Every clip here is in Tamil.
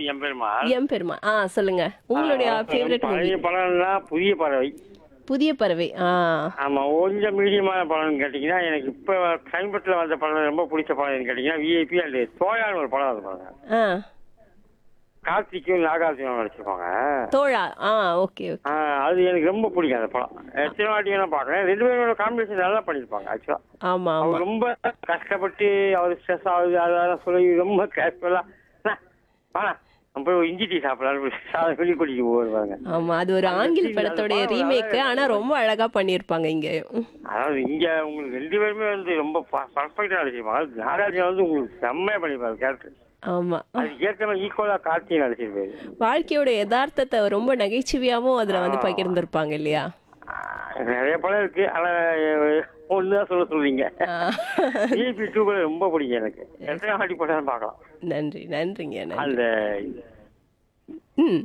எம்பெருமாள் எம் பெருமா ஆ சொல்லுங்க உங்களுடைய ஃபேவரட் மூவி பழைய படம்னா புதிய பறவை புதிய பறவை ஆ ஆமா கொஞ்சம் மீடியமான படம்னு கேட்டீங்கன்னா எனக்கு இப்ப சமீபத்தில் வந்த படம் ரொம்ப பிடிச்ச படம் கேட்டீங்கன்னா விஐபி அண்ட் சோயான்னு ஒரு படம் அது பாருங்க ஆ கார்த்திக்கும் நாகார்ஜுனும் நடிச்சிருப்பாங்க தோழா ஆ ஓகே ஓகே ஆ, அது எனக்கு ரொம்ப பிடிக்கும் அந்த படம் எத்தனை வாட்டி வேணா பார்க்குறேன் ரெண்டு பேரோட காம்பினேஷன் நல்லா பண்ணியிருப்பாங்க ஆக்சுவலா ஆமா ஆமா அவர் ரொம்ப கஷ்டப்பட்டு அவர் ஸ்ட்ரெஸ் ஆகுது அதெல்லாம் சொல்லி ரொம்ப கேஷுவலா வாடா நம்ம போய் ஒரு இஞ்சி டீ சாப்பிடலாம் சாதம் சொல்லி குடிக்க போவாங்க ஆமா அது ஒரு ஆங்கில படத்தோடைய படம் ரீமேக் நல்லா ஆனா ரொம்ப அழகா பண்ணியிருப்பாங்க இங்க அதாவது இங்க உங்களுக்கு ரெண்டு பேருமே வந்து ரொம்ப பர்ஃபெக்டா நடிச்சிருப்பாங்க நாகார்ஜுனா வந்து உங்களுக்கு செம்மையா பண்ணிருப்பாரு கேரக்டர் ஆமா அதுக்கு ஏற்ற மாதிரி ஈக்குவலா கார்த்திகை நடிச்சிருப்பாரு வாழ்க்கையோட யதார்த்தத்தை ரொம்ப நகைச்சுவையாவும் அதுல வந்து பகிர்ந்திருப்பாங்க இல்லையா ஆ, நிறைய படம் இருக்கு ஆனா ஒண்ணுதான் சொல்ல சொல்றீங்க ஆ. விஐபி டூ கூட ரொம்ப பிடிக்கும் எனக்கு எத்தனை வாட்டி படம் பார்க்கலாம் நன்றி நன்றிங்க நன்றி அந்த ம்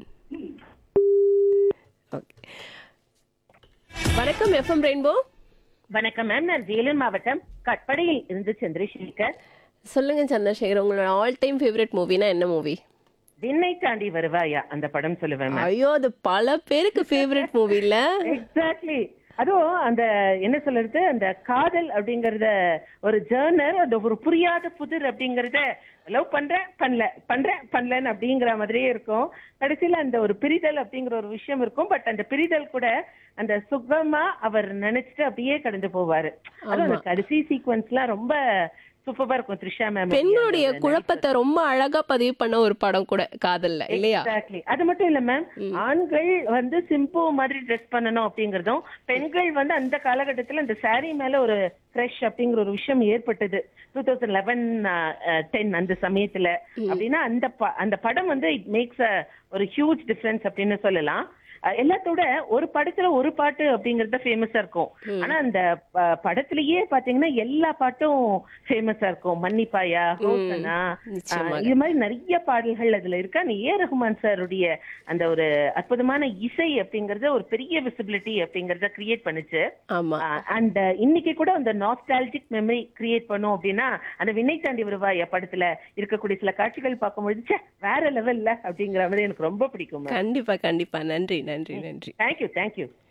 ஓகே வணக்கம் எஃப்எம் ரெயின்போ வணக்கம் மேம் நான் வேலூர் மாவட்டம் கட்படையில் இருந்து சந்திரசேகர் சொல்லுங்க சந்திரசேகர் உங்களோட ஆல் டைம் ஃபேவரட் மூவினா என்ன மூவி விண்ணை தாண்டி வருவாயா அந்த படம் சொல்லுவேன் மேம் ஐயோ அது பல பேருக்கு ஃபேவரட் மூவி இல்ல எக்ஸாக்ட்லி அதுவும் அந்த என்ன சொல்றது அந்த காதல் அப்படிங்கறத ஒரு ஜேர்னர் அந்த ஒரு புரியாத புதிர் அப்படிங்கறத லவ் பண்றேன் பண்ணல பண்றேன் பண்ணலன்னு அப்படிங்கிற மாதிரியே இருக்கும் கடைசியில அந்த ஒரு பிரிதல் அப்படிங்கிற ஒரு விஷயம் இருக்கும் பட் அந்த பிரிதல் கூட அந்த சுகமா அவர் நினைச்சிட்டு அப்படியே கடந்து போவாரு அதுவும் அந்த கடைசி சீக்வன்ஸ்லாம் ரொம்ப சூப்பரா இருக்கும் த்ரிஷா மேம் பெண்களுடைய குழப்பத்தை ரொம்ப அழகா பதிவு பண்ண ஒரு படம் கூட காதல்ல இல்லையா எக்ஸாக்ட்லி அது மட்டும் இல்ல மேம் ஆண்கள் வந்து சிம்பு மாதிரி ட்ரெஸ் பண்ணணும் அப்படிங்கறதும் பெண்கள் வந்து அந்த காலகட்டத்துல அந்த saree மேல ஒரு கிரஷ் அப்படிங்கிற ஒரு விஷயம் ஏற்பட்டது டூ தௌசண்ட் லெவன் டென் அந்த சமயத்துல அப்படின்னா அந்த ப- அந்த படம் வந்து இட் மேக்ஸ் ஒரு ஹியூஜ் டிஃபரன்ஸ் அப்படின்னு சொல்லலாம் அஹ் எல்லாத்தோட ஒரு படத்துல ஒரு பாட்டு அப்படிங்கறது ஃபேமஸா இருக்கும் ஆனா அந்த ப- படத்திலேயே பாத்தீங்கன்னா எல்லா பாட்டும் ஃபேமஸா இருக்கும் மன்னிப்பாயா ஹோசனா நிச்சயமாக. இது மாதிரி நிறைய பாடல்கள் அதுல இருக்கு அந்த ஏ ரஹ்மான் சாருடைய அந்த ஒரு அற்புதமான இசை அப்படிங்கறது ஒரு பெரிய விசிபிலிட்டி அப்படிங்கறத கிரியேட் பண்ணுச்சு ஆமா அண்ட் இன்னைக்கு கூட அந்த நாஸ்டாலஜிக் மெமரி கிரியேட் பண்ணோம் அப்படின்னா அந்த விண்ணை தாண்டி வருவாய படத்துல இருக்கக்கூடிய சில காட்சிகள் பார்க்கும்பொழுது ச்சே வேற லெவல்ல அப்படிங்கிற மாதிரி எனக்கு ரொம்ப பிடிக்கும் கண்டிப்பா கண்டிப்பா நன்றி நன்றி நன்றி தேங்க்யூ தேங்க்யூ